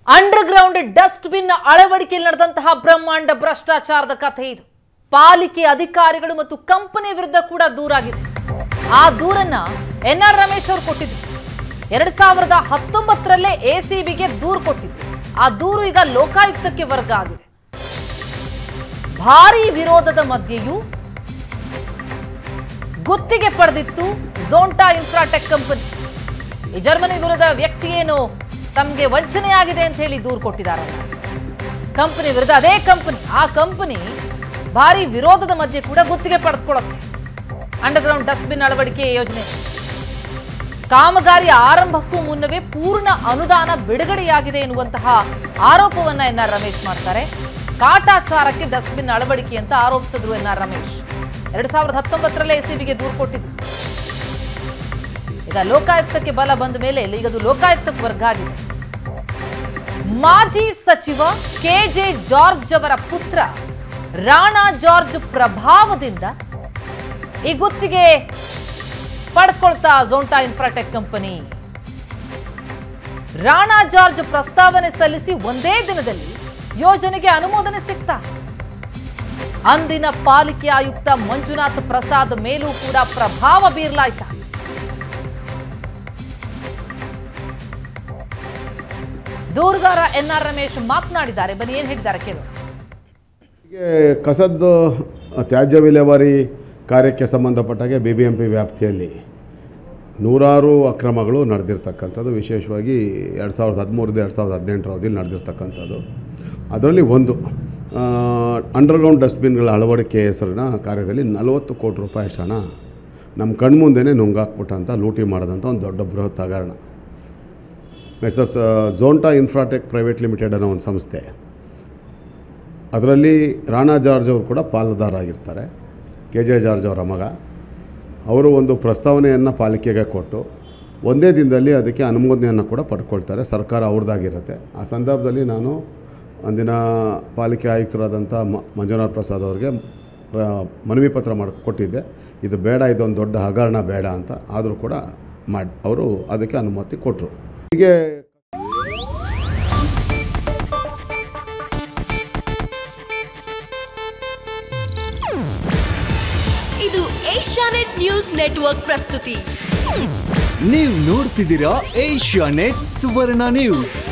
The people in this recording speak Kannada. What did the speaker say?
ಅಂಡರ್ ಗ್ರೌಂಡ್ ಡಸ್ಟ್ ಬಿನ್ ಅಳವಡಿಕೆಯಲ್ಲಿ ನಡೆದಂತಹ ಬ್ರಹ್ಮಾಂಡ ಭ್ರಷ್ಟಾಚಾರದ ಕಥೆ ಇದು ಪಾಲಿಕೆ ಅಧಿಕಾರಿಗಳು ಮತ್ತು ಕಂಪನಿ ವಿರುದ್ಧ ಕೂಡ ದೂರಾಗಿದೆ ಆ ದೂರನ್ನ ಎನ್ ಆರ್ ರಮೇಶ್ ಅವರು ಕೊಟ್ಟಿದ್ರು ಎರಡ್ ಸಾವಿರದ ಹತ್ತೊಂಬತ್ತರಲ್ಲೇ ಎಸಿಬಿಗೆ ದೂರು ಕೊಟ್ಟಿದ್ರು ಆ ದೂರು ಈಗ ಲೋಕಾಯುಕ್ತಕ್ಕೆ ವರ್ಗ ಆಗಿದೆ ಭಾರಿ ವಿರೋಧದ ಮಧ್ಯೆಯೂ ಗುತ್ತಿಗೆ ಪಡೆದಿತ್ತು ಝೋಂಟಾ ಇನ್ಫ್ರಾಟೆಕ್ ಕಂಪನಿ ಈ ಜರ್ಮನಿ ವಿರುದ್ಧ ವ್ಯಕ್ತಿ ಏನು ತಮಗೆ ವಂಚನೆಯಾಗಿದೆ ಅಂತ ಹೇಳಿ ದೂರು ಕೊಟ್ಟಿದ್ದಾರೆ ಕಂಪನಿ ವಿರುದ್ಧ ಅದೇ ಕಂಪನಿ ಆ ಕಂಪನಿ ಭಾರಿ ವಿರೋಧದ ಮಧ್ಯೆ ಕೂಡ ಗುತ್ತಿಗೆ ಪಡೆದುಕೊಳ್ಳುತ್ತೆ ಅಂಡರ್ಗ್ರೌಂಡ್ ಡಸ್ಟ್ಬಿನ್ ಅಳವಡಿಕೆ ಯೋಜನೆ ಕಾಮಗಾರಿ ಆರಂಭಕ್ಕೂ ಮುನ್ನವೇ ಪೂರ್ಣ ಅನುದಾನ ಬಿಡುಗಡೆಯಾಗಿದೆ ಎನ್ನುವಂತಹ ಆರೋಪವನ್ನ ಎನ್ ಆರ್ ರಮೇಶ್ ಮಾಡ್ತಾರೆ ಕಾಟಾಚಾರಕ್ಕೆ ಡಸ್ಟ್ಬಿನ್ ಅಳವಡಿಕೆ ಅಂತ ಆರೋಪಿಸಿದ್ರು ಎನ್ ಆರ್ ರಮೇಶ್ ಎರಡ್ ಸಾವಿರದ ಹತ್ತೊಂಬತ್ತರಲ್ಲೇ ಎಸಿಬಿಗೆ ದೂರು ಕೊಟ್ಟಿದ್ದು ಈಗ ಲೋಕಾಯುಕ್ತಕ್ಕೆ ಬಲ ಬಂದ ಮೇಲೆ ಈಗ ಅದು ಲೋಕಾಯುಕ್ತಕ್ಕೆ ವರ್ಗ ಆಗಿದೆ ಮಾಜಿ ಸಚಿವ ಕೆಜೆ ಜಾರ್ಜ್ ಅವರ ಪುತ್ರ ರಾಣಾ ಜಾರ್ಜ್ ಪ್ರಭಾವದಿಂದ ಈ ಗುತ್ತಿಗೆ ಪಡ್ಕೊಳ್ತಾ ಝೋಂಟಾ ಇನ್ಫ್ರಾಟೆಕ್ ಕಂಪನಿ ರಾಣಾ ಜಾರ್ಜ್ ಪ್ರಸ್ತಾವನೆ ಸಲ್ಲಿಸಿ ಒಂದೇ ದಿನದಲ್ಲಿ ಯೋಜನೆಗೆ ಅನುಮೋದನೆ ಸಿಗ್ತಾ ಅಂದಿನ ಪಾಲಿಕೆ ಆಯುಕ್ತ ಮಂಜುನಾಥ್ ಪ್ರಸಾದ್ ಮೇಲೂ ಕೂಡ ಪ್ರಭಾವ ಬೀರ್ಲಾಯ್ತಾ ದೂರುಗಾರ ಎನ್ ಆರ್ ರಮೇಶ್ ಮಾತನಾಡಿದ್ದಾರೆ ಬನ್ನಿ ಏನ್ ಹೇಳಿದ್ದಾರೆ ಕೇಳು ಹೀಗೆ ಕಸದ್ದು ತ್ಯಾಜ್ಯ ವಿಲೇವಾರಿ ಕಾರ್ಯಕ್ಕೆ ಸಂಬಂಧಪಟ್ಟಾಗೆ ಬಿ ಬಿ ಎಂ ಪಿ ವ್ಯಾಪ್ತಿಯಲ್ಲಿ ನೂರಾರು ಅಕ್ರಮಗಳು ನಡೆದಿರ್ತಕ್ಕಂಥದ್ದು ವಿಶೇಷವಾಗಿ ಎರಡು ಸಾವಿರದ ಹದಿಮೂರರಿಂದ ಎರಡು ಸಾವಿರದ ಹದಿನೆಂಟರ ಅವಧಿಯಲ್ಲಿ ನಡೆದಿರ್ತಕ್ಕಂಥದ್ದು ಅದರಲ್ಲಿ ಒಂದು ಅಂಡರ್ಗ್ರೌಂಡ್ ಡಸ್ಟ್ಬಿನ್ಗಳ ಅಳವಡಿಕೆ ಹೆಸರಿನ ಕಾರ್ಯದಲ್ಲಿ ನಲವತ್ತು ಕೋಟಿ ರೂಪಾಯಿ ಅಷ್ಟು ಹಣ ನಮ್ಮ ಕಣ್ಮುಂದೆನೇ ನುಂಗಾಕ್ಬಿಟ್ಟಂಥ ಲೂಟಿ ಮಾಡೋದಂಥ ಒಂದು ದೊಡ್ಡ ಬೃಹತ್ ಹಗರಣ messrs Zonta Infratech private limited ಅನ್ನೋ ಒಂದು ಸಂಸ್ಥೆ ಅದರಲ್ಲಿ ರಾಣಾ ಜಾರ್ಜ್ ಅವರು ಕೂಡ ಪಾಲುದಾರಾಗಿರ್ತಾರೆ ಕೆ ಜೆ ಜಾರ್ಜ್ ಅವರ ಮಗ ಅವರು ಒಂದು ಪ್ರಸ್ತಾವನೆಯನ್ನು ಪಾಲಿಕೆಗೆ ಕೊಟ್ಟು ಒಂದೇ ದಿನದಲ್ಲಿ ಅದಕ್ಕೆ ಅನುಮೋದನೆಯನ್ನು ಕೂಡ ಪಡ್ಕೊಳ್ತಾರೆ ಸರ್ಕಾರ ಅವ್ರದ್ದಾಗಿರುತ್ತೆ ಆ ಸಂದರ್ಭದಲ್ಲಿ ನಾನು ಅಂದಿನ ಪಾಲಿಕೆ ಆಯುಕ್ತರಾದಂಥ ಮ ಮಂಜುನಾಥ್ ಪ್ರಸಾದ್ ಅವರಿಗೆ ಪ್ರ- ಮನವಿ ಪತ್ರ ಮಾಡಿ ಕೊಟ್ಟಿದ್ದೆ ಇದು ಬೇಡ ಇದೊಂದು ದೊಡ್ಡ ಹಗರಣ ಬೇಡ ಅಂತ ಆದರೂ ಕೂಡ ಮಾಡಿ ಅವರು ಅದಕ್ಕೆ ಅನುಮತಿ ಕೊಟ್ಟರು ಹೀಗೆ ಇದು ಏಷ್ಯಾನೆಟ್ ನ್ಯೂಸ್ ನೆಟ್ವರ್ಕ್ ಪ್ರಸ್ತುತಿ ನೀವು ನೋಡ್ತಿದ್ದೀರಾ ಏಷ್ಯಾ ನೆಟ್ ಸುವರ್ಣ ನ್ಯೂಸ್